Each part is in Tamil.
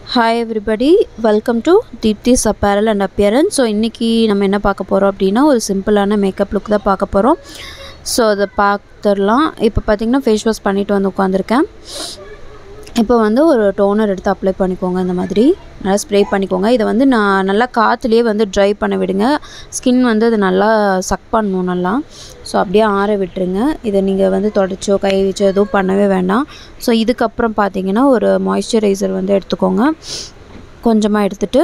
hi everybody welcome to Deepthi's apparel and appearance so இன்றைக்கி நம்ம என்ன பார்க்க போகிறோம் அப்படின்னா ஒரு சிம்பிளான மேக்கப் லுக் தான் பார்க்க போகிறோம் ஸோ அதை பார்த்துடலாம் இப்போ பார்த்தீங்கன்னா ஃபேஸ் வாஷ் பண்ணிவிட்டு வந்து உட்காந்துருக்கேன் இப்போ வந்து ஒரு டோனர் எடுத்து அப்ளை பண்ணிக்கோங்க இந்த மாதிரி நல்லா ஸ்ப்ரே பண்ணிக்கோங்க இதை வந்து நான் நல்லா காற்றுலேயே வந்து ட்ரை பண்ண விடுங்க ஸ்கின் வந்து அது நல்லா சக் பண்ணணும் நல்லா ஸோ அப்படியே ஆற விட்டுருங்க இதை நீங்கள் வந்து தொடச்சோ கை வச்சோ எதுவும் பண்ணவே வேண்டாம் ஸோ இதுக்கப்புறம் பார்த்தீங்கன்னா ஒரு மாய்ஸ்சரைசர் வந்து எடுத்துக்கோங்க கொஞ்சமாக எடுத்துகிட்டு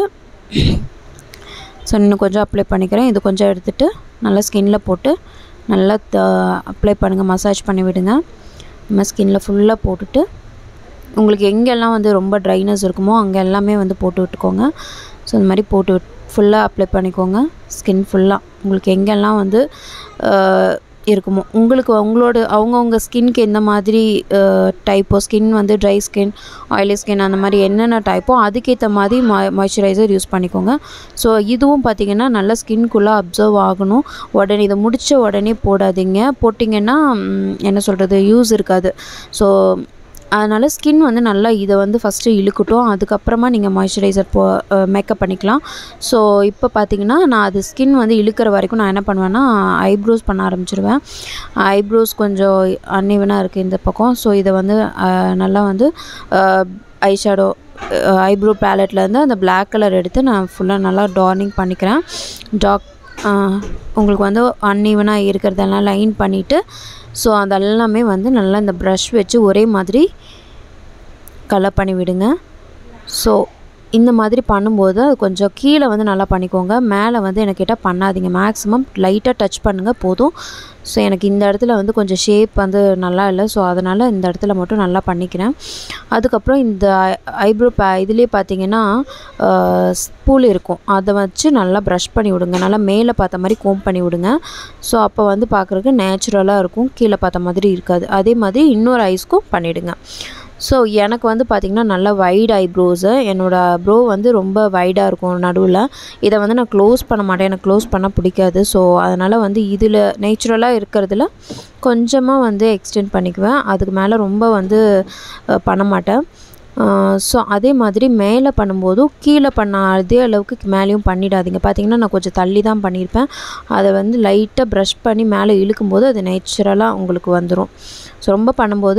ஸோ இன்னும் கொஞ்சம் அப்ளை பண்ணிக்கிறேன் இது கொஞ்சம் எடுத்துகிட்டு நல்லா ஸ்கின்ல போட்டு நல்லா அப்ளை பண்ணுங்கள் மசாஜ் பண்ணி விடுங்க நம்ம ஸ்கின்ல ஃபுல்லாக போட்டுட்டு உங்களுக்கு எங்கெல்லாம் வந்து ரொம்ப ட்ரைனஸ் இருக்குமோ அங்கே எல்லாமே வந்து போட்டு விட்டுக்கோங்க ஸோ இந்த மாதிரி போட்டு விட் ஃபுல்லாக அப்ளை பண்ணிக்கோங்க ஸ்கின் ஃபுல்லாக உங்களுக்கு எங்கெல்லாம் வந்து இருக்குமோ உங்களுக்கு உங்களோட அவங்கவுங்க ஸ்கின்க்கு எந்த மாதிரி டைப்போ ஸ்கின் வந்து ட்ரை ஸ்கின் ஆயிலி ஸ்கின் அந்த மாதிரி என்னென்ன டைப்போ அதுக்கேற்ற மாதிரி மாய் மாய்ஸ்சரைசர் யூஸ் பண்ணிக்கோங்க ஸோ இதுவும் பார்த்திங்கன்னா நல்லா ஸ்கின்குள்ளே அப்சர்வ் ஆகணும் உடனே இதை முடித்த உடனே போடாதீங்க போட்டிங்கன்னா என்ன சொல்கிறது யூஸ் இருக்காது ஸோ அதனால் ஸ்கின் வந்து நல்லா இதை வந்து ஃபஸ்ட்டு இழுக்கட்டும் அதுக்கப்புறமா நீங்கள் மாய்ஸ்சரைசர் போ மேக்கப் பண்ணிக்கலாம் ஸோ இப்போ பார்த்தீங்கன்னா நான் அது ஸ்கின் வந்து இழுக்கிற வரைக்கும் நான் என்ன பண்ணுவேன்னா ஐப்ரோஸ் பண்ண ஆரம்பிச்சிருவேன் ஐப்ரோஸ் கொஞ்சம் அன்னிவனாக இருக்குது இந்த பக்கம் ஸோ இதை வந்து நல்லா வந்து ஐஷேடோ ஐப்ரோ பேலட்லேருந்து அந்த பிளாக் கலர் எடுத்து நான் ஃபுல்லாக நல்லா டார்னிங் பண்ணிக்கிறேன் டாக் உங்களுக்கு வந்து அன்இவனாக இருக்கிறதெல்லாம் லைன் பண்ணிவிட்டு ஸோ அதெல்லாமே வந்து நல்லா இந்த ப்ரஷ் வச்சு ஒரே மாதிரி கலர் பண்ணி விடுங்க ஸோ இந்த மாதிரி பண்ணும்போது அது கொஞ்சம் கீழே வந்து நல்லா பண்ணிக்கோங்க மேலே வந்து எனக்கு கேட்டால் பண்ணாதீங்க மேக்ஸிமம் லைட்டாக டச் பண்ணுங்கள் போதும் ஸோ எனக்கு இந்த இடத்துல வந்து கொஞ்சம் ஷேப் வந்து நல்லா இல்லை ஸோ அதனால் இந்த இடத்துல மட்டும் நல்லா பண்ணிக்கிறேன் அதுக்கப்புறம் இந்த ஐப்ரோ பே இதுலேயே பார்த்தீங்கன்னா ஸ்பூல் இருக்கும் அதை வச்சு நல்லா ப்ரஷ் பண்ணி விடுங்க நல்லா மேலே பார்த்த மாதிரி கோம் பண்ணி விடுங்க ஸோ அப்போ வந்து பார்க்குறதுக்கு நேச்சுரலாக இருக்கும் கீழே பார்த்த மாதிரி இருக்காது அதே மாதிரி இன்னொரு ஐஸ்க்கும் பண்ணிவிடுங்க ஸோ எனக்கு வந்து பார்த்திங்கன்னா நல்லா வைட் ஐப்ரோஸு என்னோடய ப்ரோ வந்து ரொம்ப வைடாக இருக்கும் நடுவில் இதை வந்து நான் க்ளோஸ் பண்ண மாட்டேன் எனக்கு க்ளோஸ் பண்ண பிடிக்காது ஸோ அதனால் வந்து இதில் நேச்சுரலாக இருக்கிறதுல கொஞ்சமாக வந்து எக்ஸ்டெண்ட் பண்ணிக்குவேன் அதுக்கு மேலே ரொம்ப வந்து பண்ண மாட்டேன் ஸோ அதே மாதிரி மேலே பண்ணும்போதும் கீழே பண்ண அதே அளவுக்கு மேலேயும் பண்ணிடாதீங்க பார்த்தீங்கன்னா நான் கொஞ்சம் தள்ளி தான் பண்ணியிருப்பேன் அதை வந்து லைட்டாக ப்ரஷ் பண்ணி மேலே இழுக்கும்போது அது நேச்சுரலாக உங்களுக்கு வந்துடும் ஸோ ரொம்ப பண்ணும்போது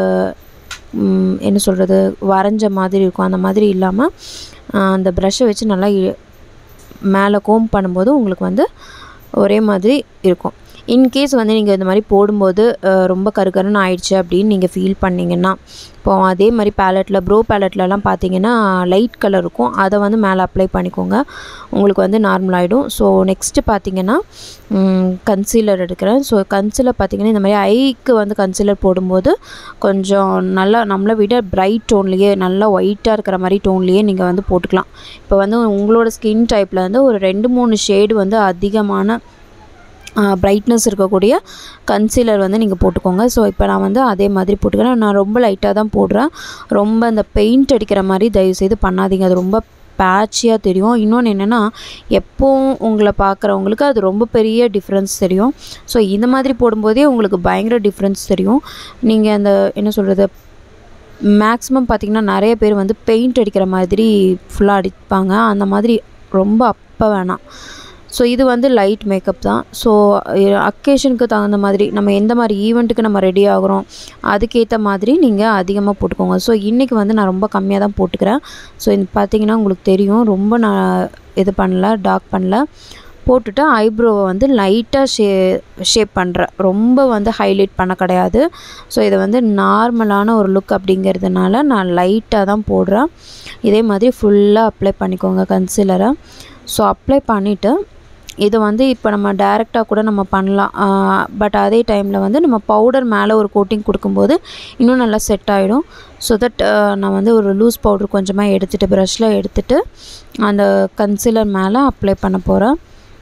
என்ன சொல்கிறது வரைஞ்ச மாதிரி இருக்கும் அந்த மாதிரி இல்லாமல் அந்த ப்ரஷ்ஷை வச்சு நல்லா மேலே கோம் பண்ணும்போது உங்களுக்கு வந்து ஒரே மாதிரி இருக்கும் இன்கேஸ் வந்து நீங்கள் இந்த மாதிரி போடும்போது ரொம்ப கருக்கருன்னு ஆயிடுச்சு அப்படின்னு நீங்கள் ஃபீல் பண்ணிங்கன்னா இப்போ அதே மாதிரி பேலட்டில் ப்ரோ பேலட்லலாம் பார்த்தீங்கன்னா லைட் கலர் இருக்கும் அதை வந்து மேலே அப்ளை பண்ணிக்கோங்க உங்களுக்கு வந்து நார்மல் ஆகிடும் ஸோ நெக்ஸ்ட்டு பார்த்தீங்கன்னா கன்சீலர் எடுக்கிறேன் ஸோ கன்சீலர் பார்த்தீங்கன்னா இந்த மாதிரி ஐக்கு வந்து கன்சீலர் போடும்போது கொஞ்சம் நல்லா நம்மளை விட பிரைட் டோன்லேயே நல்லா ஒயிட்டாக இருக்கிற மாதிரி டோன்லேயே நீங்கள் வந்து போட்டுக்கலாம் இப்போ வந்து உங்களோட ஸ்கின் டைப்பில் வந்து ஒரு ரெண்டு மூணு ஷேடு வந்து அதிகமான ப்ரைட்னஸ் இருக்கக்கூடிய கன்சீலர் வந்து நீங்கள் போட்டுக்கோங்க ஸோ இப்போ நான் வந்து அதே மாதிரி போட்டுக்கிறேன் நான் ரொம்ப லைட்டாக தான் போடுறேன் ரொம்ப அந்த பெயிண்ட் அடிக்கிற மாதிரி தயவுசெய்து பண்ணாதீங்க அது ரொம்ப பேட்சியாக தெரியும் இன்னொன்று என்னென்னா எப்போவும் உங்களை பார்க்குறவங்களுக்கு அது ரொம்ப பெரிய டிஃப்ரென்ஸ் தெரியும் ஸோ இந்த மாதிரி போடும்போதே உங்களுக்கு பயங்கர டிஃப்ரென்ஸ் தெரியும் நீங்கள் அந்த என்ன சொல்கிறது மேக்ஸிமம் பார்த்திங்கன்னா நிறைய பேர் வந்து பெயிண்ட் அடிக்கிற மாதிரி ஃபுல்லாக அடிப்பாங்க அந்த மாதிரி ரொம்ப அப்போ வேணாம் ஸோ இது வந்து லைட் மேக்கப் தான் ஸோ அக்கேஷனுக்கு தகுந்த மாதிரி நம்ம எந்த மாதிரி ஈவெண்ட்டுக்கு நம்ம ரெடி ஆகிறோம் அதுக்கேற்ற மாதிரி நீங்கள் அதிகமாக போட்டுக்கோங்க ஸோ இன்றைக்கி வந்து நான் ரொம்ப கம்மியாக தான் போட்டுக்கிறேன் ஸோ இது பார்த்திங்கன்னா உங்களுக்கு தெரியும் ரொம்ப நான் இது பண்ணல டார்க் பண்ணல போட்டுட்டு ஐப்ரோவை வந்து லைட்டாக ஷே ஷேப் பண்ணுறேன் ரொம்ப வந்து ஹைலைட் பண்ண கிடையாது ஸோ இதை வந்து நார்மலான ஒரு லுக் அப்படிங்கிறதுனால நான் லைட்டாக தான் போடுறேன் இதே மாதிரி ஃபுல்லாக அப்ளை பண்ணிக்கோங்க கன்சிலரை ஸோ அப்ளை பண்ணிவிட்டு இது வந்து இப்போ நம்ம டைரெக்டாக கூட நம்ம பண்ணலாம் பட் அதே டைமில் வந்து நம்ம பவுடர் மேலே ஒரு கோட்டிங் கொடுக்கும்போது இன்னும் நல்லா செட் ஆகிடும் ஸோ தட் நான் வந்து ஒரு லூஸ் பவுடர் கொஞ்சமாக எடுத்துகிட்டு ப்ரஷில் எடுத்துகிட்டு அந்த கன்சிலர் மேலே அப்ளை பண்ண போகிறேன்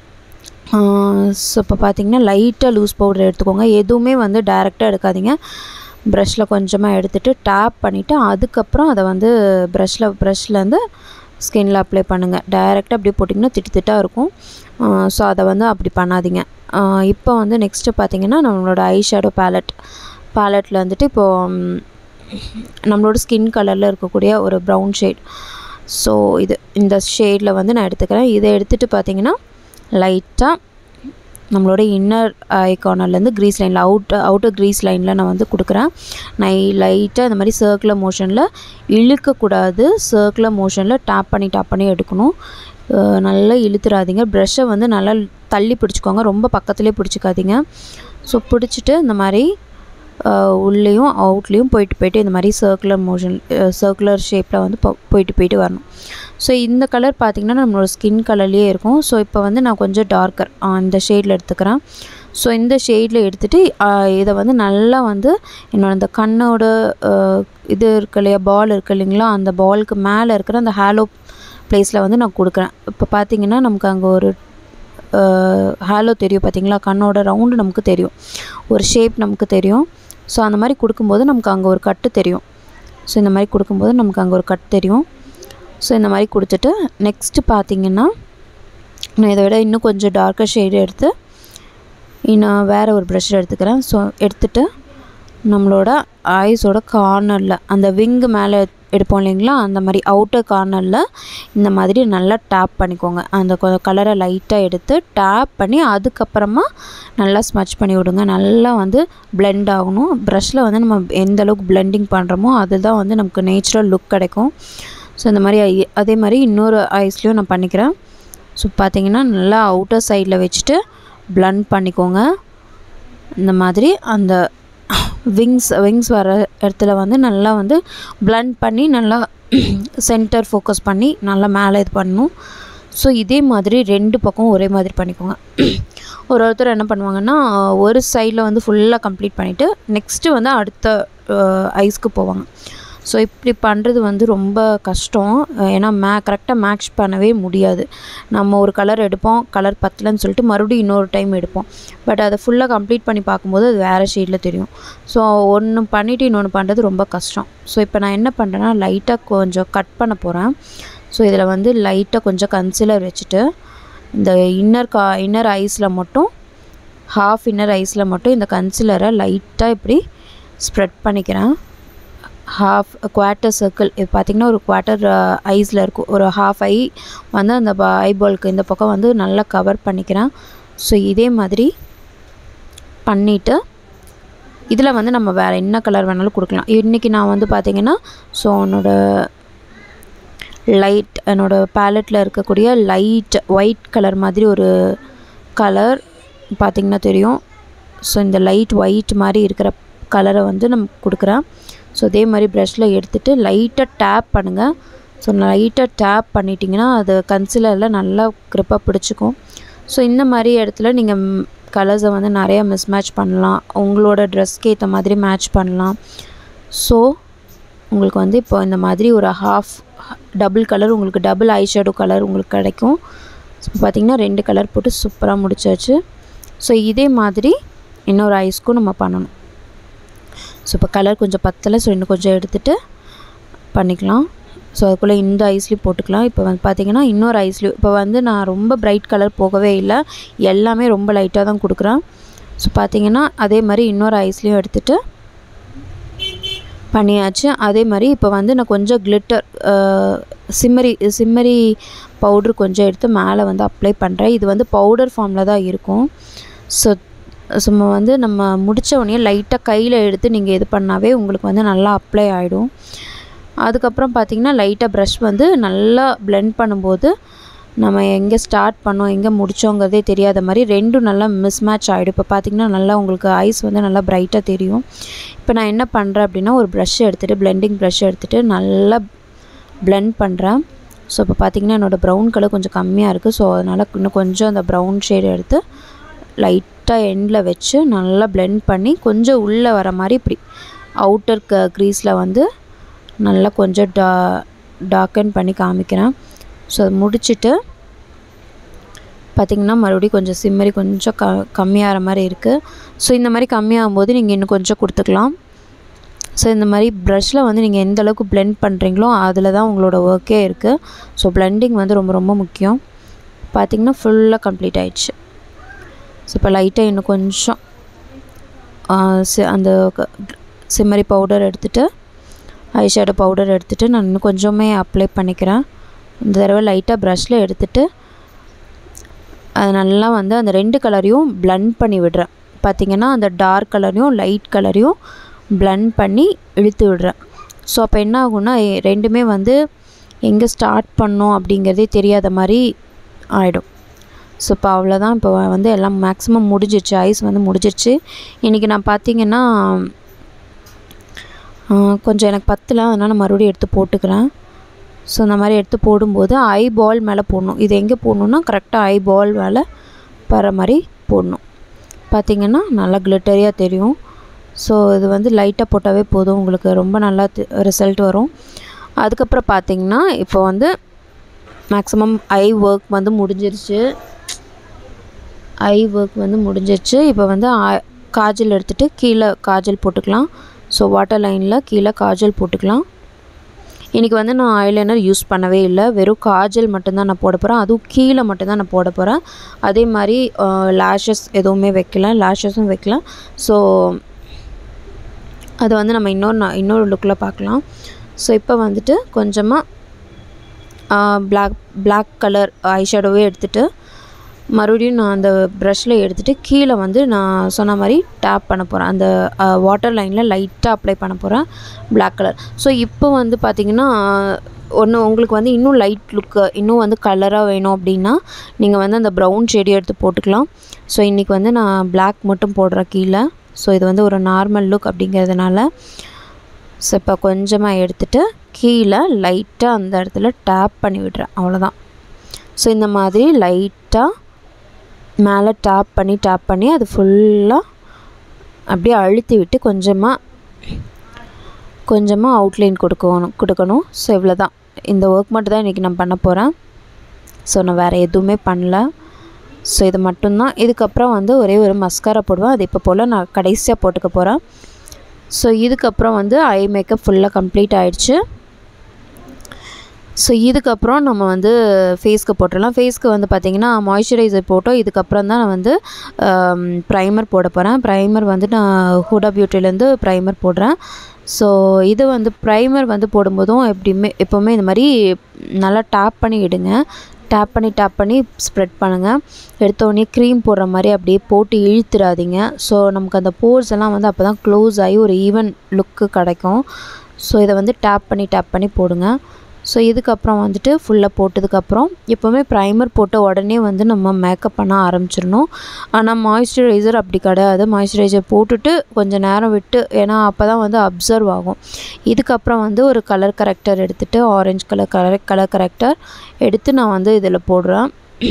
ஸோ இப்போ பார்த்தீங்கன்னா லைட்டாக லூஸ் பவுடர் எடுத்துக்கோங்க எதுவுமே வந்து டைரெக்டாக எடுக்காதீங்க ப்ரஷில் கொஞ்சமாக எடுத்துகிட்டு டேப் பண்ணிவிட்டு அதுக்கப்புறம் அதை வந்து ப்ரஷில் ப்ரஷ்லேருந்து ஸ்கின்னில் அப்ளை பண்ணுங்கள் டைரெக்டாக அப்படியே போட்டிங்கன்னா திட்டு திட்டாக இருக்கும் ஸோ அதை வந்து அப்படி பண்ணாதீங்க இப்போ வந்து நெக்ஸ்ட்டு பார்த்தீங்கன்னா நம்மளோட ஐ ஷேடோ பேலட் பேலட்டில் வந்துட்டு இப்போது நம்மளோட ஸ்கின் கலரில் இருக்கக்கூடிய ஒரு ப்ரௌன் ஷேட் ஸோ இது இந்த ஷேடில் வந்து நான் எடுத்துக்கிறேன் இதை எடுத்துகிட்டு பார்த்தீங்கன்னா லைட்டாக நம்மளோட இன்னர் ஐ கார்னர்லேருந்து க்ரீஸ் லைனில் அவுட் அவுட்டர் க்ரீஸ் லைனில் நான் வந்து கொடுக்குறேன் நான் லைட்டாக இந்த மாதிரி சர்க்குலர் மோஷனில் இழுக்கக்கூடாது சர்க்குலர் மோஷனில் டேப் பண்ணி டேப் பண்ணி எடுக்கணும் அஹ் நல்லா இழுத்துறாதீங்க ப்ரெஷ்ஷை வந்து நல்லா தள்ளி பிடிச்சிக்கோங்க ரொம்ப பக்கத்துலேயே பிடிச்சிக்காதீங்க ஸோ பிடிச்சிட்டு இந்த மாதிரி அஹ் உள்ளேயும் அவுட்லேயும் போயிட்டு போயிட்டு இந்த மாதிரி சர்க்குலர் மோஷன் சர்க்குலர் ஷேப்பில் வந்து போ போயிட்டு போயிட்டு வரணும் ஸோ இந்த கலர் பார்த்திங்கன்னா நம்மளோட ஸ்கின் கலர்லேயே இருக்கும் ஸோ இப்போ வந்து நான் கொஞ்சம் டார்க்கர் இந்த ஷேடில் எடுத்துக்கிறேன் ஸோ இந்த ஷேடில் எடுத்துகிட்டு இதை வந்து நல்லா வந்து என்னோட அந்த கண்ணோட அஹ், இது இருக்கு இல்லையா பால் இருக்கு இல்லைங்களா அந்த பாலுக்கு மேலே இருக்கிற அந்த ஹேலோ ப்ளேஸில் வந்து நான் கொடுக்குறேன் இப்போ பார்த்தீங்கன்னா நமக்கு அங்கே ஒரு ஹேலோ தெரியும் பார்த்தீங்களா கண்ணோட ரவுண்டு நமக்கு தெரியும் ஒரு ஷேப் நமக்கு தெரியும் ஸோ அந்த மாதிரி கொடுக்கும்போது நமக்கு அங்கே ஒரு கட்டு தெரியும் ஸோ இந்த மாதிரி கொடுக்கும்போது நமக்கு அங்கே ஒரு கட் தெரியும் ஸோ இந்த மாதிரி கொடுத்துட்டு நெக்ஸ்ட்டு பார்த்தீங்கன்னா நான் இதை விட இன்னும் கொஞ்சம் டார்க்கர் ஷேடு எடுத்து நான் வேறு ஒரு ப்ரஷ் எடுத்துக்கிறேன் ஸோ எடுத்துட்டு நம்மளோட ஐஸோட கார்னரில் அந்த விங்கு மேலே எடுப்போம் இல்லைங்களா அந்த மாதிரி அவுட்டர் கார்னரில் இந்த மாதிரி நல்லா டேப் பண்ணிக்கோங்க அந்த கலரை லைட்டாக எடுத்து டேப் பண்ணி அதுக்கப்புறமா நல்லா ஸ்மச் பண்ணி விடுங்க நல்லா வந்து blend ஆகணும் ப்ரஷில் வந்து நம்ம எந்த அளவுக்கு பிளெண்டிங் பண்ணுறோமோ அதுதான் வந்து நமக்கு நேச்சுரல் லுக் கிடைக்கும் ஸோ இந்த மாதிரி ஐ- அதே மாதிரி இன்னொரு ஐஸ்லேயும் நான் பண்ணிக்கிறேன் ஸோ பார்த்தீங்கன்னா நல்லா அவுட்டர் சைடில் வச்சுட்டு blend பண்ணிக்கோங்க இந்த மாதிரி அந்த விங்ஸ் விங்ஸ் வர இடத்துல வந்து நல்லா வந்து blend பண்ணி நல்லா சென்டர் ஃபோக்கஸ் பண்ணி நல்லா மேலே இது பண்ணணும் ஸோ இதே மாதிரி ரெண்டு பக்கம் ஒரே மாதிரி பண்ணிக்கோங்க ஒரு ஒருத்தர் என்ன பண்ணுவாங்கன்னா ஒரு சைடில் வந்து ஃபுல்லாக கம்ப்ளீட் பண்ணிவிட்டு நெக்ஸ்ட்டு வந்து அடுத்த ஐஸ்க்கு போவாங்க ஸோ இப்படி பண்ணுறது வந்து ரொம்ப கஷ்டம் அஹ் ஏன்னா மே கரெக்டாக மேட்ச் பண்ணவே முடியாது நம்ம ஒரு கலர் எடுப்போம் கலர் பத்தலைன்னு சொல்லிட்டு மறுபடியும் இன்னொரு டைம் எடுப்போம் பட் அதை ஃபுல்லாக கம்ப்ளீட் பண்ணி பார்க்கும்போது அது வேறு ஷேடில் தெரியும் ஸோ ஒன்று பண்ணிவிட்டு இன்னொன்று பண்ணுறது ரொம்ப கஷ்டம் ஸோ இப்போ நான் என்ன பண்ணுறேன்னா லைட்டாக கொஞ்சம் கட் பண்ண போகிறேன் ஸோ இதில் வந்து லைட்டாக கொஞ்சம் கன்சிலர் வச்சுட்டு இந்த இன்னர் கா இன்னர் ஐஸில் மட்டும் ஹாஃப் இன்னர் ஐஸில் மட்டும் இந்த கன்சிலரை லைட்டாக இப்படி ஸ்ப்ரெட் பண்ணிக்கிறேன் ஹாஃப் குவார்ட்டர் சர்க்கிள் இது பார்த்திங்கன்னா ஒரு குவார்ட்டர் ஐஸில் இருக்கும் ஒரு ஹாஃப் ஐ வந்து அந்த ஐபால்க்கு இந்த பக்கம் வந்து நல்லா கவர் பண்ணிக்கிறேன் ஸோ இதே மாதிரி பண்ணிவிட்டு இதில் வந்து நம்ம வேறு என்ன கலர் வேணாலும் கொடுக்கலாம் இன்றைக்கி நான் வந்து பார்த்திங்கன்னா ஸோ என்னோட லைட் என்னோட பேலட்டில் இருக்கக்கூடிய லைட் ஒயிட் கலர் மாதிரி ஒரு கலர் பார்த்திங்கன்னா தெரியும் ஸோ இந்த லைட் ஒயிட் மாதிரி இருக்கிற கலரை வந்து நம்ம கொடுக்குறேன் ஸோ அதே மாதிரி ப்ரஷில் எடுத்துகிட்டு லைட்டாக டேப் பண்ணுங்கள் ஸோ லைட்டாக டேப் பண்ணிட்டீங்கன்னா அது கன்சிலரில் நல்லா க்ரிப்பாக பிடிச்சிக்கும் ஸோ இந்த மாதிரி இடத்துல நீங்கள் கலர்ஸை வந்து நிறையா மிஸ்மேட்ச் பண்ணலாம் உங்களோட ட்ரெஸ்க்கு ஏற்ற மாதிரி மேட்ச் பண்ணலாம் ஸோ உங்களுக்கு வந்து இப்போ இந்த மாதிரி ஒரு ஹாஃப் டபுள் கலர் உங்களுக்கு டபுள் ஐ ஷேடோ கலர் உங்களுக்கு கிடைக்கும் ஸோ பார்த்திங்கன்னா ரெண்டு கலர் போட்டு சூப்பராக முடிச்சாச்சு ஸோ இதே மாதிரி இன்னொரு ஐஸ்க்கும் நம்ம பண்ணணும் ஸோ இப்போ கலர் கொஞ்சம் பத்தலை ஸோ இன்னும் கொஞ்சம் எடுத்துகிட்டு பண்ணிக்கலாம் ஸோ அதுக்குள்ளே இந்த ஐஸ்லேயும் போட்டுக்கலாம் இப்போ வந்து பார்த்திங்கன்னா இன்னொரு ஐஸ்லேயும் இப்போ வந்து நான் ரொம்ப பிரைட் கலர் போகவே இல்லை எல்லாமே ரொம்ப லைட்டாக தான் கொடுக்குறேன் ஸோ பார்த்திங்கன்னா அதே மாதிரி இன்னொரு ஐஸ்லேயும் எடுத்துகிட்டு பண்ணியாச்சு அதே மாதிரி இப்போ வந்து நான் கொஞ்சம் கிளிட்டர் சிம்மரி சிம்மரி பவுட்ரு கொஞ்சம் எடுத்து மேலே வந்து அப்ளை பண்ணுறேன் இது வந்து பவுடர் ஃபார்மில் தான் இருக்கும் ஸோ சும்மா வந்து நம்ம முடித்த உடனே லைட்டாக கையில் எடுத்து நீங்கள் இது பண்ணாவே உங்களுக்கு வந்து நல்லா அப்ளை ஆகிடும் அதுக்கப்புறம் பார்த்திங்கன்னா லைட்டாக ப்ரஷ் வந்து நல்லா பிளெண்ட் பண்ணும்போது நம்ம எங்கே ஸ்டார்ட் பண்ணோம் எங்கே முடித்தோங்கிறதே தெரியாத மாதிரி ரெண்டும் நல்லா மிஸ்மேட்ச் ஆகிடும் இப்போ பார்த்திங்கன்னா நல்லா உங்களுக்கு ஐஸ் வந்து நல்லா பிரைட்டாக தெரியும் இப்போ நான் என்ன பண்ணுறேன் அப்படின்னா ஒரு ப்ரஷ் எடுத்துகிட்டு பிளெண்டிங் ப்ரஷ் எடுத்துகிட்டு நல்லா blend பண்ணுறேன் ஸோ இப்போ பார்த்திங்கன்னா என்னோடய ப்ரௌன் கலர் கொஞ்சம் கம்மியாக இருக்குது ஸோ அதனால் இன்னும் கொஞ்சம் அந்த ப்ரௌன் ஷேடு எடுத்து லைட்டாக எண்டில் வச்சு நல்லா blend பண்ணி கொஞ்சம் உள்ளே வர மாதிரி இப்படி அவுட்டர் க க்ரீஸில் வந்து நல்லா கொஞ்சம் டா டார்க்கன் பண்ணி காமிக்கிறேன் ஸோ அது முடிச்சுட்டு பார்த்திங்கன்னா மறுபடியும் கொஞ்சம் சிம்மரி கொஞ்சம் க கம்மியாகிற மாதிரி இருக்குது ஸோ இந்த மாதிரி கம்மியாகும் போது நீங்கள் இன்னும் கொஞ்சம் கொடுத்துக்கலாம் ஸோ இந்த மாதிரி ப்ரஷில் வந்து நீங்கள் எந்த அளவுக்கு blend பண்ணுறீங்களோ அதில் தான் உங்களோட ஒர்க்கே இருக்குது ஸோ blending வந்து ரொம்ப ரொம்ப முக்கியம் பார்த்திங்கன்னா ஃபுல்லாக கம்ப்ளீட் ஆயிடுச்சு ஸோ இப்போ லைட்டாக இன்னும் கொஞ்சம் ஆ, சி- அந்த க- சிம்மரி பவுடர் எடுத்துகிட்டு ஐ ஷேடோ பவுடர் எடுத்துகிட்டு நான் இன்னும் கொஞ்சமே அப்ளை பண்ணிக்கிறேன் இந்த தடவை லைட்டாக ப்ரஷில் எடுத்துகிட்டு அது நல்லா வந்து அந்த ரெண்டு கலரையும் blend பண்ணி விடுறேன் பார்த்திங்கன்னா அந்த டார்க் கலரையும் லைட் கலரையும் blend பண்ணி இழுத்து விடுறேன் ஸோ அப்போ என்ன ஆகும்னா எ- ரெண்டுமே வந்து எங்கே ஸ்டார்ட் பண்ணோம் அப்படிங்கிறதே தெரியாத மாதிரி ஆகிடும் ஸோ இப்போ அவ்வளோதான் இப்போ வந்து எல்லாம் மேக்ஸிமம் முடிஞ்சிருச்சு ஐஸ் வந்து முடிஞ்சிருச்சு இன்றைக்கி நான் பார்த்தீங்கன்னா ஆ, கொஞ்சம் எனக்கு பத்தல அதனால் மறுபடியும் எடுத்து போட்டுக்கிறேன் ஸோ இந்த மாதிரி எடுத்து போடும்போது ஐ பால் மேலே போடணும் இது எங்கே போடணுன்னா கரெக்டாக ஐ பால் மேலே வர மாதிரி போடணும் பார்த்தீங்கன்னா நல்லா கிளிட்டரியாக தெரியும் ஸோ இது வந்து லைட்டாக போட்டாவே போதும் உங்களுக்கு ரொம்ப நல்லா ரிசல்ட் வரும் அதுக்கப்புறம் பார்த்தீங்கன்னா இப்போ வந்து மேக்ஸிமம் ஐ ஒர்க் வந்து முடிஞ்சிருச்சு ஐ ஒர்க் வந்து முடிஞ்சிருச்சு இப்போ வந்து ஆ- காஜல் எடுத்துகிட்டு கீழே காஜல் போட்டுக்கலாம் ஸோ வாட்டர் லைனில் கீழே காஜல் போட்டுக்கலாம் இன்றைக்கி வந்து நான் ஐலைனர் யூஸ் பண்ணவே இல்லை வெறும் காஜல் மட்டும்தான் நான் போட போகிறேன் அதுவும் கீழே மட்டும்தான் நான் போட போகிறேன் அதே மாதிரி லேஷஸ் எதுவுமே வைக்கல லேஷஸும் வைக்கல ஸோ அதை வந்து நம்ம இன்னொரு நா- இன்னொரு லுக்கில் பார்க்கலாம் ஸோ இப்போ வந்துட்டு கொஞ்சமாக பிளாக் பிளாக் கலர் ஐஷேடோவே எடுத்துகிட்டு மறுபடியும் நான் அந்த ப்ரஷில் எடுத்துகிட்டு கீழே வந்து நான் சொன்ன மாதிரி டேப் பண்ண போகிறேன் அந்த வாட்டர் லைனில் லைட்டாக அப்ளை பண்ண போகிறேன் Black கலர் ஸோ இப்போ வந்து பார்த்திங்கன்னா ஒன்று உங்களுக்கு வந்து இன்னும் லைட் லுக்கு இன்னும் வந்து கலராக வேணும் அப்படின்னா நீங்கள் வந்து அந்த ப்ரௌன் ஷேடி எடுத்து போட்டுக்கலாம் ஸோ இன்றைக்கி வந்து நான் Black மட்டும் போடுறேன் கீழே ஸோ இது வந்து ஒரு நார்மல் லுக் அப்படிங்கிறதுனால ஸோ இப்போ கொஞ்சமாக எடுத்துகிட்டு கீழே லைட்டாக அந்த இடத்துல டேப் பண்ணி விடுறேன் அவ்வளோதான் ஸோ இந்த மாதிரி லைட்டாக மேலே டேப் பண்ணி டேப் பண்ணி அது ஃபுல்லாக அப்படியே அழுத்தி விட்டு கொஞ்சமாக கொஞ்சமாக அவுட்லைன் கொடுக்கணும் கொடுக்கணும் ஸோ இவ்வளோ தான் இந்த ஒர்க் மட்டும் தான் இன்றைக்கி நான் பண்ண போகிறேன் ஸோ நான் வேறு எதுவுமே பண்ணல ஸோ இது மட்டும்தான் இதுக்கப்புறம் வந்து ஒரே ஒரு மஸ்காரா போடுவேன் அது இப்போ போல் நான் கடைசியாக போட்டுக்க போகிறேன் ஸோ இதுக்கப்புறம் வந்து ஐ மேக்கப் ஃபுல்லாக கம்ப்ளீட் ஆயிடுச்சு ஸோ இதுக்கப்புறம் நம்ம வந்து ஃபேஸ்க்கு போட்டுடலாம் ஃபேஸ்க்கு வந்து பார்த்திங்கன்னா மாய்ஸ்சரைசர் போட்டோம் இதுக்கப்புறம் தான் நான் வந்து ப்ரைமர் போட போகிறேன் ப்ரைமர் வந்து நான் ஹூடா பியூட்டிலேருந்து ப்ரைமர் போடுறேன் ஸோ இது வந்து ப்ரைமர் வந்து போடும்போதும் எப்படியுமே எப்போவுமே இந்த மாதிரி நல்லா டேப் பண்ணி இடுங்க டேப் பண்ணி டேப் பண்ணி ஸ்ப்ரெட் பண்ணுங்கள் எடுத்தோடனே க்ரீம் போடுற மாதிரி அப்படியே போட்டு இழுத்துடாதீங்க ஸோ நமக்கு அந்த போர்ஸ் எல்லாம் வந்து அப்போ தான் க்ளோஸ் ஆகி ஒரு ஈவன் லுக்கு கிடைக்கும் ஸோ இதை வந்து டேப் பண்ணி டேப் பண்ணி போடுங்க ஸோ இதுக்கப்புறம் வந்துட்டு ஃபுல்லாக போட்டதுக்கப்புறம் எப்போவுமே ப்ரைமர் போட்ட உடனே வந்து நம்ம மேக்கப் பண்ண ஆரம்பிச்சிடணும் ஆனால் மாய்ஸ்சரைசர் அப்படி கிடையாது மாய்ஸ்சரைசர் போட்டுட்டு கொஞ்சம் நேரம் விட்டு ஏன்னா அப்போ தான் வந்து அப்சர்வ் ஆகும் இதுக்கப்புறம் வந்து ஒரு கலர் கரெக்டர் எடுத்துகிட்டு orange colour colour colour corrector எடுத்து நான் வந்து இதில் போடுறேன்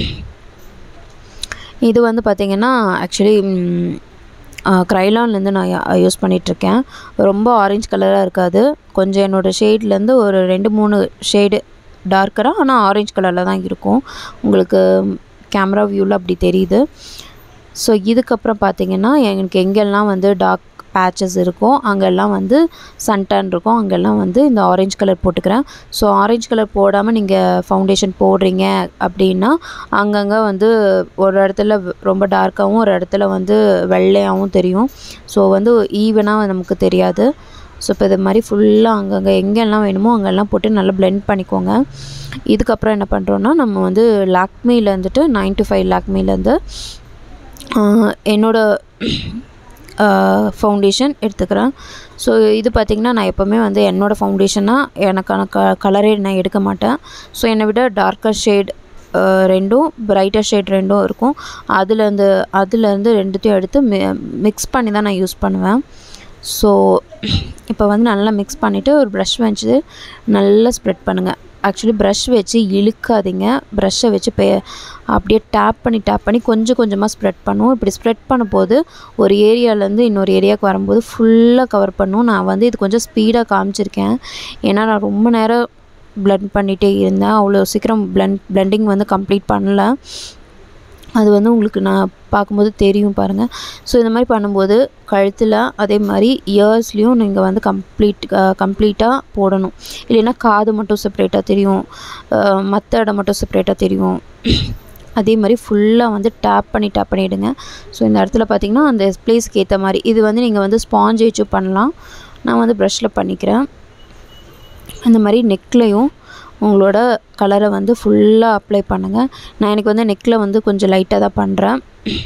இது வந்து பார்த்திங்கன்னா ஆக்சுவலி க்ரைலான்லேருந்து நான் யூஸ் பண்ணிகிட்ருக்கேன் ரொம்ப ஆரஞ்சு கலராக இருக்காது கொஞ்சம் என்னோடய ஷேட்லேருந்து ஒரு ரெண்டு மூணு ஷேடு டார்க்கராக ஆனால் ஆரஞ்சு கலரில் தான் இருக்கும் உங்களுக்கு கேமரா வியூவில் அப்படி தெரியுது ஸோ இதுக்கப்புறம் பார்த்தீங்கன்னா எனக்கு எங்கெல்லாம் வந்து டார்க் பேச்சஸ் இருக்கும் அங்கெல்லாம் வந்து சன்டான் இருக்கும் அங்கெல்லாம் வந்து இந்த ஆரஞ்சு கலர் போட்டுக்கிறேன் ஸோ ஆரஞ்சு கலர் போடாமல் நீங்கள் ஃபவுண்டேஷன் போடுறீங்க அப்படின்னா அங்கங்கே வந்து ஒரு இடத்துல ரொம்ப டார்க்காகவும் ஒரு இடத்துல வந்து வெள்ளையாகவும் தெரியும் ஸோ வந்து ஈவனாக நமக்கு தெரியாது ஸோ இப்போ இது மாதிரி ஃபுல்லாக அங்கங்கே எங்கெல்லாம் வேணுமோ அங்கெல்லாம் போட்டு நல்லா blend பண்ணிக்கோங்க இதுக்கப்புறம் என்ன பண்ணுறோன்னா நம்ம வந்து லாக்மியில் வந்துட்டு நைன் டு ஃபைவ் லாக்மிலேருந்து என்னோட ஃபவுண்டேஷன் எடுத்துக்கிறேன் ஸோ இது பார்த்திங்கன்னா நான் எப்போவுமே வந்து என்னோடய ஃபவுண்டேஷனாக எனக்கான க கலரே நான் எடுக்க மாட்டேன் ஸோ என்னை விட டார்க்கர் ஷேட் ரெண்டும் பிரைட்டர் ஷேட் ரெண்டும் இருக்கும் அதுலேருந்து அதுலேருந்து ரெண்டுத்தையும் எடுத்து மி மிக்ஸ் பண்ணி தான் நான் யூஸ் பண்ணுவேன் ஸோ இப்போ வந்து நல்லா மிக்ஸ் பண்ணிவிட்டு ஒரு ப்ரஷ் வச்சு நல்லா ஸ்ப்ரெட் பண்ணுங்கள் ஆக்சுவலி ப்ரஷ் வச்சு இழுக்காதீங்க ப்ரஷ்ஷை வச்சு பே அப்படியே டேப் பண்ணி டேப் பண்ணி கொஞ்சம் கொஞ்சமாக ஸ்ப்ரெட் பண்ணுவோம் இப்படி ஸ்ப்ரெட் பண்ணும்போது ஒரு ஏரியாலேருந்து இன்னொரு ஏரியாவுக்கு வரும்போது ஃபுல்லாக கவர் பண்ணும் நான் வந்து இது கொஞ்சம் ஸ்பீடாக காமிச்சிருக்கேன் ஏன்னா நான் ரொம்ப நேரம் blend பண்ணிகிட்டே இருந்தேன் அவ்வளோ சீக்கிரம் blend blending வந்து கம்ப்ளீட் பண்ணல அது வந்து உங்களுக்கு நான் பார்க்கும்போது தெரியும் பாருங்கள் ஸோ இந்த மாதிரி பண்ணும்போது கழுத்தில் அதே மாதிரி இயர்ஸ்லேயும் நீங்கள் வந்து கம்ப்ளீட் கம்ப்ளீட்டாக போடணும் இல்லைன்னா காது மட்டும் செப்ரேட்டாக தெரியும் மற்ற இடம் மட்டும் செப்ரேட்டாக தெரியும் அதே மாதிரி ஃபுல்லாக வந்து டேப் பண்ணி டேப் பண்ணிவிடுங்க ஸோ இந்த இடத்துல பார்த்தீங்கன்னா அந்த ப்ளேஸ்க்கு ஏற்ற மாதிரி இது வந்து நீங்கள் வந்து ஸ்பாஞ்ச் வச்சு பண்ணலாம் நான் வந்து ப்ரஷில் பண்ணிக்கிறேன் அந்த மாதிரி நெக்லையும் உங்களோட கலரை வந்து ஃபுல்லாக அப்ளை பண்ணுங்கள் நான் எனக்கு வந்து நெக்கில் வந்து கொஞ்சம் லைட்டாக தான் பண்ணுறேன்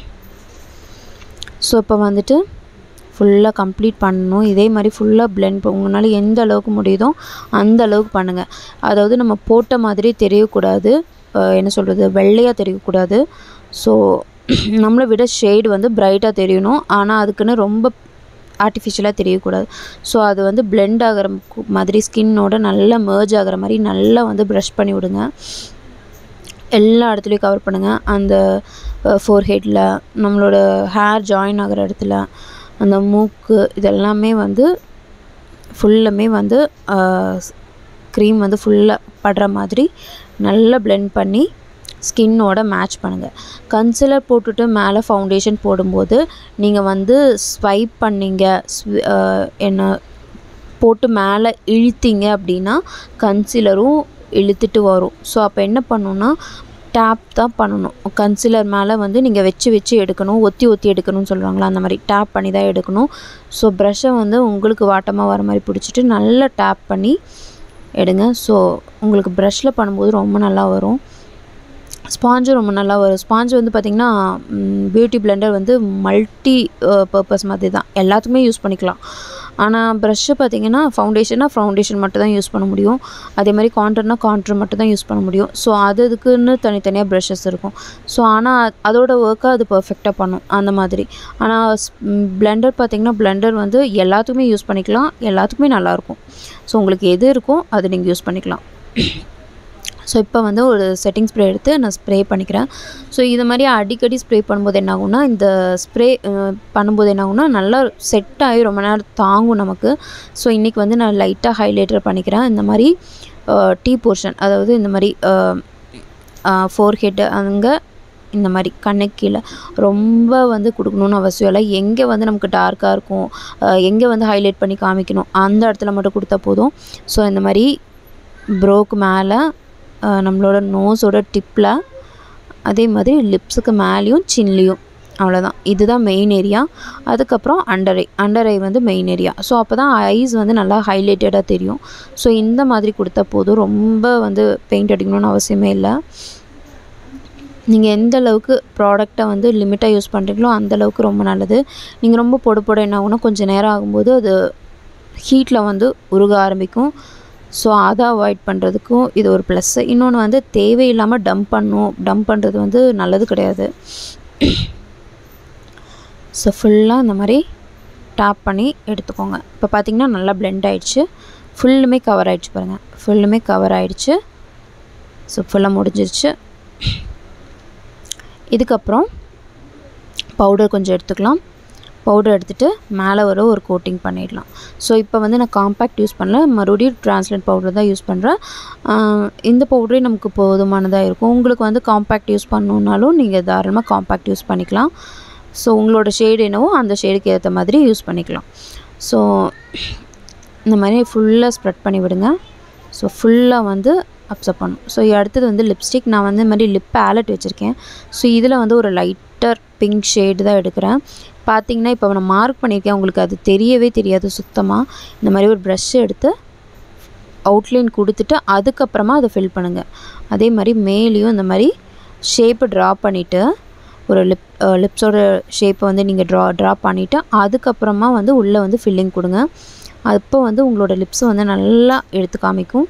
ஸோ இப்போ வந்துட்டு ஃபுல்லாக கம்ப்ளீட் பண்ணணும் இதே மாதிரி ஃபுல்லாக பிளெண்ட் உங்களால் எந்த அளவுக்கு முடியுதோ அந்த அளவுக்கு பண்ணுங்கள் அதாவது நம்ம போட்ட மாதிரி தெரியக்கூடாது அஹ் என்ன சொல்கிறது வெள்ளையாக தெரியக்கூடாது ஸோ நம்மளை விட ஷேடு வந்து பிரைட்டாக தெரியணும் ஆனால் அதுக்குன்னு ரொம்ப ஆர்டிஃபிஷியலாக தெரியக்கூடாது ஸோ அது வந்து பிளெண்ட் ஆகிற கு- மாதிரி ஸ்கின்னோட நல்லா merge ஆகிற மாதிரி நல்லா வந்து ப்ரஷ் பண்ணி விடுங்க எல்லா இடத்துலையும் கவர் பண்ணுங்கள் அந்த ஃபோர் ஹெட்டில் நம்மளோட ஹேர் ஜாயின் ஆகிற இடத்துல அந்த மூக்கு இதெல்லாமே வந்து ஃபுல்லுமே வந்து க்ரீம் வந்து ஃபுல்லாக படுற மாதிரி நல்லா blend பண்ணி ஸ்கின்னோட மேட்ச் பண்ணுங்கள் கன்சிலர் போட்டுட்டு மேலே ஃபவுண்டேஷன் போடும்போது நீங்கள் வந்து ஸ்வைப் பண்ணீங்க swi- அஹ், என்ன போட்டு மேலே இழுத்தீங்க அப்படின்னா கன்சிலரும் இழுத்துட்டு வரும் ஸோ அப்போ என்ன பண்ணணும்னா டேப் தான் பண்ணணும் கன்சிலர் மேலே வந்து நீங்கள் வச்சு வச்சு எடுக்கணும் ஒத்தி ஒத்தி எடுக்கணும்னு சொல்லுவாங்களா அந்த மாதிரி டேப் பண்ணி தான் எடுக்கணும் ஸோ ப்ரஷ்ஷை வந்து உங்களுக்கு வாட்டமாக வர மாதிரி பிடிச்சிட்டு நல்லா டேப் பண்ணி எடுங்க ஸோ உங்களுக்கு ப்ரஷ்ஷில் பண்ணும்போது ரொம்ப நல்லா வரும் ஸ்பாஞ்சும் ரொம்ப நல்லா வரும் ஸ்பாஞ்ச் வந்து பார்த்திங்கன்னா பியூட்டி பிளெண்டர் வந்து மல்டி பர்பஸ் மாதிரி தான் எல்லாத்துக்குமே யூஸ் பண்ணிக்கலாம் ஆனால் ப்ரஷ்ஷு பார்த்திங்கன்னா ஃபவுண்டேஷனாக ஃபவுண்டேஷன் மட்டும் தான் யூஸ் பண்ண முடியும் அதே மாதிரி கான்டர்னால் கான்டர் மட்டும் தான் யூஸ் பண்ண முடியும் ஸோ அது அதுக்குன்னு தனித்தனியாக ப்ரஷஸ் இருக்கும் ஸோ ஆனால் அதோட ஒர்க்கை அது பர்ஃபெக்டாக பண்ணும் அந்த மாதிரி ஆனால் பிளெண்டர் பார்த்திங்கன்னா பிளெண்டர் வந்து எல்லாத்துக்குமே யூஸ் பண்ணிக்கலாம் எல்லாத்துக்குமே நல்லாயிருக்கும் ஸோ உங்களுக்கு எது இருக்கோ அது நீங்கள் யூஸ் பண்ணிக்கலாம் ஸோ இப்போ வந்து ஒரு செட்டிங் ஸ்ப்ரே எடுத்து நான் ஸ்ப்ரே பண்ணிக்கிறேன் ஸோ இது மாதிரி அடிக்கடி ஸ்ப்ரே பண்ணும்போது என்ன ஆகும்னா இந்த ஸ்ப்ரே பண்ணும்போது என்ன ஆகும்னா நல்லா செட் ஆகி ரொம்ப நேரம் தாங்கும் நமக்கு ஸோ இன்றைக்கி வந்து நான் லைட்டாக ஹைலைட்டர் பண்ணிக்கிறேன் இந்த மாதிரி டீ போர்ஷன் அதாவது இந்த மாதிரி ஃபோர் ஹெட் அங்கே இந்த மாதிரி கண்ணுக்கு கீழே ரொம்ப வந்து கொடுக்கணுன்னு அவசியம் இல்லை எங்கே வந்து நமக்கு டார்க்காக இருக்கும் அஹ் எங்கே வந்து ஹைலைட் பண்ணி காமிக்கணும் அந்த இடத்துல மட்டும் கொடுத்தா போதும் ஸோ இந்த மாதிரி ப்ரோக்கு மேலே அஹ் நம்மளோட நோஸோட டிப்பில் அதே மாதிரி லிப்ஸுக்கு மேலேயும் சின்லேயும் அவ்வளோதான் இதுதான் மெயின் ஏரியா அதுக்கப்புறம் அண்டர் ஐ அண்டர் ஐ வந்து மெயின் ஏரியா ஸோ அப்போ தான் ஐஸ் வந்து நல்லா ஹைலைட்டடாக தெரியும் ஸோ இந்த மாதிரி கொடுத்தா போதும் ரொம்ப வந்து பெயிண்ட் அடிக்கணும்னு அவசியமே இல்லை நீங்கள் எந்த அளவுக்கு ப்ராடக்டை வந்து லிமிட்டாக யூஸ் பண்ணுறீங்களோ அந்த அளவுக்கு ரொம்ப நல்லது நீங்கள் ரொம்ப பொடு பொட என்ன ஆகும்னா கொஞ்சம் நேரம் ஆகும்போது அது ஹீட்டில் வந்து உருக ஆரம்பிக்கும் ஸோ அதை அவாய்ட் பண்ணுறதுக்கும் இது ஒரு ப்ளஸ்ஸு இன்னொன்று வந்து தேவையில்லாமல் டம்ப் பண்ணும் டம்ப் பண்ணுறது வந்து நல்லது கிடையாது ஸோ ஃபுல்லாக இந்த மாதிரி டேப் பண்ணி எடுத்துக்கோங்க இப்போ பார்த்தீங்கன்னா நல்லா blend ஆயிடுச்சு ஃபுல்லுமே கவர் ஆயிடுச்சு பாருங்கள் ஃபுல்லுமே கவர் ஆயிடுச்சு ஸோ ஃபுல்லாக முடிஞ்சிருச்சு இதுக்கப்புறம் பவுடர் கொஞ்சம் எடுத்துக்கலாம் பவுடர் எடுத்துகிட்டு மேலே வர ஒரு கோட்டிங் பண்ணிடலாம் ஸோ இப்போ வந்து நான் காம்பேக்ட் யூஸ் பண்ணல மறுபடியும் டிரான்ஸ்லண்ட் பவுடர் தான் யூஸ் பண்ணுறேன் இந்த பவுடரே நமக்கு போதுமானதாக இருக்கும் உங்களுக்கு வந்து காம்பேக்ட் யூஸ் பண்ணணுன்னாலும் நீங்கள் தாராளமாக காம்பேக்ட் யூஸ் பண்ணிக்கலாம் ஸோ உங்களோட ஷேடு என்னவோ அந்த ஷேடுக்கு ஏற்ற மாதிரி யூஸ் பண்ணிக்கலாம் ஸோ இந்த மாதிரி ஃபுல்லாக ஸ்ப்ரெட் பண்ணி விடுங்க ஸோ ஃபுல்லாக வந்து அப்சர்வ் பண்ணும் ஸோ அடுத்தது வந்து லிப்ஸ்டிக் நான் வந்து இந்த மாதிரி லிப் பேலட் வச்சுருக்கேன் ஸோ இதில் வந்து ஒரு லைட்டர் பிங்க் ஷேடு தான் எடுக்கிறேன் பார்த்தீங்கன்னா இப்போ நான் மார்க் பண்ணியிருக்கேன் உங்களுக்கு அது தெரியவே தெரியாது சுத்தமாக இந்த மாதிரி ஒரு ப்ரஷ் எடுத்து அவுட்லைன் கொடுத்துட்டு அதுக்கப்புறமா அதை ஃபில் பண்ணுங்கள் அதே மாதிரி மேலேயும் இந்த மாதிரி ஷேப்பை ட்ரா பண்ணிவிட்டு ஒரு லிப் லிப்ஸோட ஷேப்பை வந்து நீங்கள் ட்ரா ட்ரா பண்ணிவிட்டு அதுக்கப்புறமா வந்து உள்ளே வந்து ஃபில்லிங் கொடுங்க அப்போ வந்து உங்களோட லிப்ஸை வந்து நல்லா எடுத்து காமிக்கும்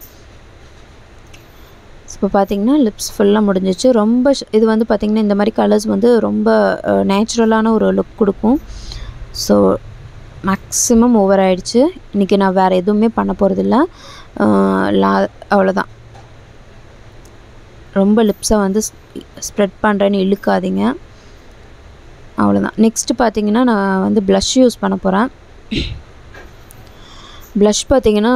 இப்போ பார்த்தீங்கன்னா லிப்ஸ் ஃபுல்லாக முடிஞ்சிச்சு ரொம்ப ஷ- இது வந்து பார்த்திங்கன்னா இந்த மாதிரி கலர்ஸ் வந்து ரொம்ப நேச்சுரலான ஒரு லுக் கொடுக்கும் ஸோ மேக்ஸிமம் ஓவர் ஆயிடுச்சு இன்றைக்கி நான் வேறு எதுவுமே பண்ண போகிறதில்ல லா அவ்வளோதான் ரொம்ப லிப்ஸை வந்து ஸ்ப்ரெட் பண்ணுறேன்னு இழுக்காதீங்க அவ்வளோதான் நெக்ஸ்ட்டு பார்த்தீங்கன்னா நான் வந்து ப்ளஷ் யூஸ் பண்ண போகிறேன் ப்ளஷ் பார்த்தீங்கன்னா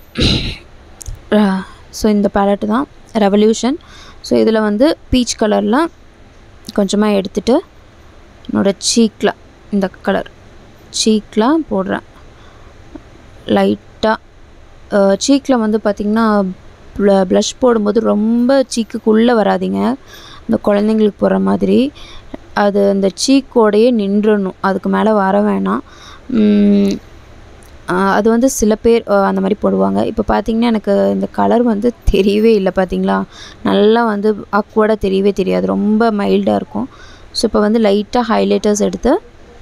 ஸோ இந்த பேலட் தான் ரெவல்யூஷன் ஸோ இதில் வந்து பீச் கலரில் கொஞ்சமாக எடுத்துட்டு என்னோடய சீக்கில் இந்த கலர் சீக்கில் போடுறேன் லைட்டாக சீக்கில் வந்து பார்த்திங்கன்னா ப்ளஷ் போடும்போது ரொம்ப சீக்குக்குள்ளே வராதீங்க இந்த குழந்தைங்களுக்கு போடுற மாதிரி அது அந்த சீக்கோடையே நின்றணும் அதுக்கு மேலே வர வேணாம் உம், அது வந்து சில பேர் அஹ், அந்த மாதிரி போடுவாங்க இப்போ பார்த்தீங்கன்னா எனக்கு இந்த கலர் வந்து தெரியவே இல்லை பார்த்தீங்களா நல்லா வந்து அக்வர்டாக தெரியவே தெரியாது ரொம்ப மைல்டாக இருக்கும் ஸோ இப்போ வந்து லைட்டாக ஹைலைட்டர்ஸ் எடுத்து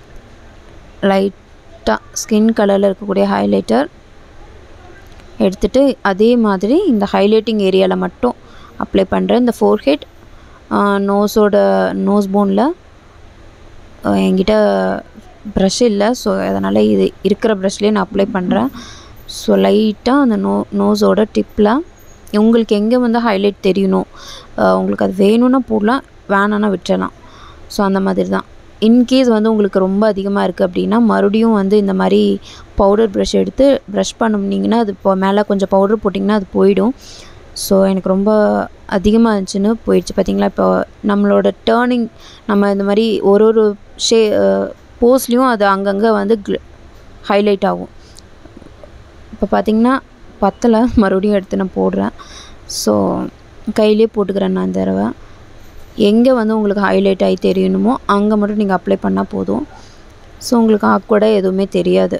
லைட்டாக ஸ்கின் கலரில் இருக்கக்கூடிய ஹைலைட்டர் எடுத்துட்டு அதே மாதிரி இந்த ஹைலைட்டிங் ஏரியாவில் மட்டும் அப்ளை பண்ணுறேன் இந்த ஃபோர்ஹெட் நோஸோட நோஸ் போனில் என்கிட்ட ப்ரஷ் இல்லை ஸோ அதனால் இது இருக்கிற ப்ரஷ்லேயே நான் அப்ளை பண்ணுறேன் ஸோ லைட்டாக அந்த நோ நோஸோட டிப்பில் உங்களுக்கு எங்கே வந்து ஹைலைட் தெரியணும் அஹ் உங்களுக்கு அது வேணும்னா போடலாம் வேணான்னா விட்டுறலாம் ஸோ அந்த மாதிரி தான் இன்கேஸ் வந்து உங்களுக்கு ரொம்ப அதிகமாக இருக்குது அப்படின்னா மறுபடியும் வந்து இந்த மாதிரி பவுடர் ப்ரஷ் எடுத்து ப்ரஷ் பண்ணிங்கன்னா அது இப்போ மேலே கொஞ்சம் பவுடர் போட்டிங்கன்னா அது போயிடும் ஸோ எனக்கு ரொம்ப அதிகமாக இருந்துச்சுன்னு போயிடுச்சு பார்த்தீங்களா இப்போ நம்மளோட டேர்னிங் நம்ம இந்த மாதிரி ஒரு ஒரு ஷே போஸ்லேயும் அது அங்கங்கே வந்து ஹைலைட் ஆகும் இப்போ பார்த்தீங்கன்னா பத்தலை மறுபடியும் எடுத்து நான் போடுறேன் ஸோ கையிலே போட்டுக்கிறேன் நான் இந்த தடவை எங்கே வந்து உங்களுக்கு ஹைலைட் ஆகி தெரியணுமோ அங்கே மட்டும் நீங்கள் அப்ளை பண்ணால் போதும் ஸோ உங்களுக்கு ஆக்வர்டாக எதுவுமே தெரியாது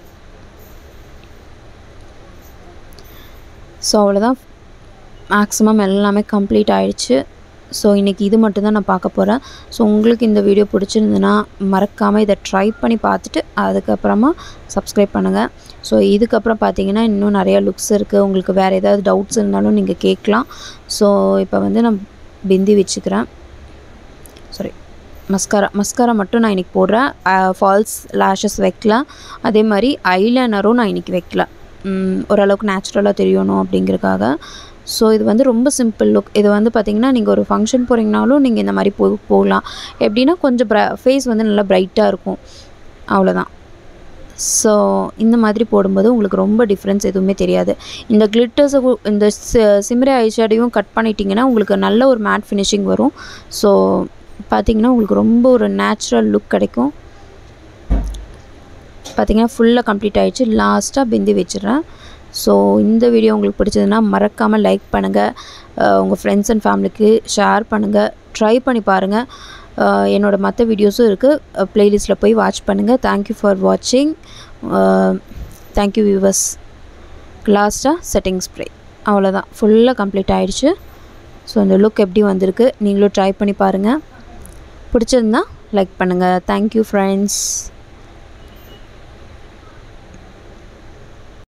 ஸோ அவ்வளோதான் மேக்ஸிமம் எல்லாமே கம்ப்ளீட் ஆயிடுச்சு ஸோ இன்றைக்கி இது மட்டும்தான் நான் பார்க்க போகிறேன் ஸோ உங்களுக்கு இந்த வீடியோ பிடிச்சிருந்ததுன்னா மறக்காமல் இதை ட்ரை பண்ணி பார்த்துட்டு அதுக்கப்புறமா சப்ஸ்கிரைப் பண்ணுங்கள் ஸோ இதுக்கப்புறம் பார்த்தீங்கன்னா இன்னும் நிறையா லுக்ஸ் இருக்குது உங்களுக்கு வேறு ஏதாவது டவுட்ஸ் இருந்தாலும் நீங்கள் கேட்கலாம் ஸோ இப்போ வந்து நான் பிந்தி வச்சுக்கிறேன் சாரி மஸ்காரா மஸ்காரா மட்டும் நான் இன்றைக்கி போடுறேன் ஃபால்ஸ் லேஷஸ் வைக்கல அதே மாதிரி ஐலைனரும் நான் இன்றைக்கி வைக்கல ம், ஓரளவுக்கு நேச்சுரலாக தெரியணும் அப்படிங்கிறதுக்காக ஸோ இது வந்து ரொம்ப சிம்பிள் லுக் இது வந்து பார்த்திங்கன்னா நீங்கள் ஒரு ஃபங்க்ஷன் போகிறீங்கனாலும் நீங்கள் இந்த மாதிரி போ போகலாம் எப்படின்னா கொஞ்சம் ப்ர ஃபேஸ் வந்து நல்லா பிரைட்டாக இருக்கும் அவ்வளோதான் ஸோ இந்த மாதிரி போடும்போது உங்களுக்கு ரொம்ப டிஃப்ரென்ஸ் எதுவுமே தெரியாது இந்த கிளிட்டர்ஸை இந்த சிம்ரே ஐஷேடையும் கட் பண்ணிட்டீங்கன்னா உங்களுக்கு நல்ல ஒரு மேட் ஃபினிஷிங் வரும் ஸோ பார்த்தீங்கன்னா உங்களுக்கு ரொம்ப ஒரு நேச்சுரல் லுக் கிடைக்கும் பார்த்தீங்கன்னா ஃபுல்லாக கம்ப்ளீட் ஆயிடுச்சு லாஸ்ட்டாக பிந்தி வச்சிடுறேன் ஸோ இந்த வீடியோ உங்களுக்கு பிடிச்சதுன்னா மறக்காமல் லைக் பண்ணுங்கள் உங்கள் ஃப்ரெண்ட்ஸ் அண்ட் ஃபேமிலிக்கு ஷேர் பண்ணுங்கள் ட்ரை பண்ணி பாருங்கள் என்னோடய மற்ற வீடியோஸும் இருக்குது ப்ளேலிஸ்ட்டில் போய் வாட்ச் பண்ணுங்கள் தேங்க்யூ ஃபார் வாட்சிங் தேங்க்யூ வியூவர்ஸ் லாஸ்ட்டாக செட்டிங் ஸ்ப்ரே அவ்வளோதான் ஃபுல்லாக கம்ப்ளீட் ஆயிடுச்சு ஸோ இந்த லுக் எப்படி வந்திருக்கு நீங்களும் ட்ரை பண்ணி பாருங்கள் பிடிச்சிருந்தா லைக் பண்ணுங்கள் தேங்க்யூ ஃப்ரெண்ட்ஸ்